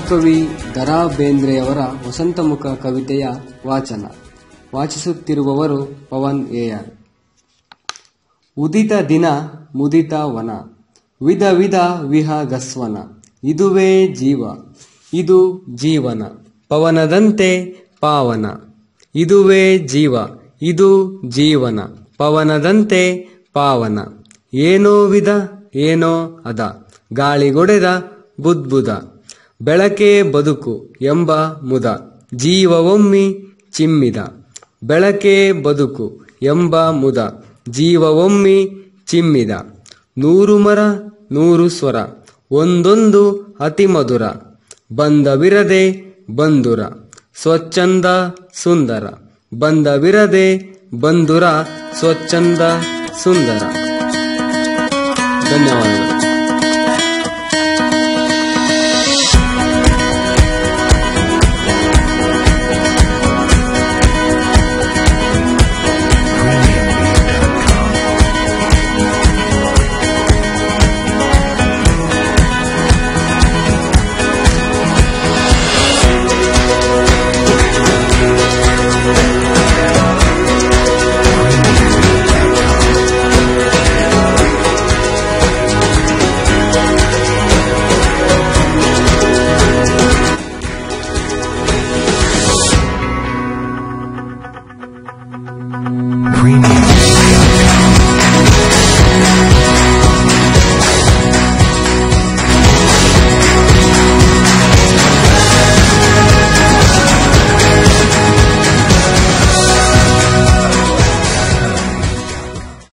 ಮಹಾಕವಿ ದರಾ ಬೇಂದ್ರೆಯವರ ವಸಂತಮುಖ ಕವಿತೆಯ ವಾಚನ ವಾಚಿಸುತ್ತಿರುವವರು ಪವನ್ ಎಆರ್ ಉದಿತ ದಿನ ಮುದಿತ ವನ ವಿಧ ವಿಧ ವಿಹಗಸ್ವನ ಇದುವೇ ಜೀವ ಇದು ಜೀವನ ಪವನದಂತೆ ಪಾವನ ಇದುವೇ ಜೀವ ಇದು ಜೀವನ ಪವನದಂತೆ ಪಾವನ ಏನೋ ವಿಧ ಏನೋ ಅದ ಗಾಳಿಗೊಡೆದ ಬುದ್ಬುದ ಬೆಳಕೆ ಬದುಕು ಎಂಬ ಮುದ ಜೀವವೊಮ್ಮಿ ಚಿಮ್ಮಿದ ಬೆಳಕೆ ಬದುಕು ಎಂಬ ಮುದ ಜೀವವೊಮ್ಮಿ ಚಿಮ್ಮಿದ ನೂರು ಮರ ನೂರು ಸ್ವರ ಒಂದೊಂದು ಅತಿ ಮಧುರ ಬಂದವಿರದೆ ಬಂಧುರ ಸ್ವಚ್ಛಂದ ಸುಂದರ ಬಂದವಿರದೆ ಬಂಧುರ ಸ್ವಚ್ಛಂದ ಸುಂದರ ಧನ್ಯವಾದಗಳು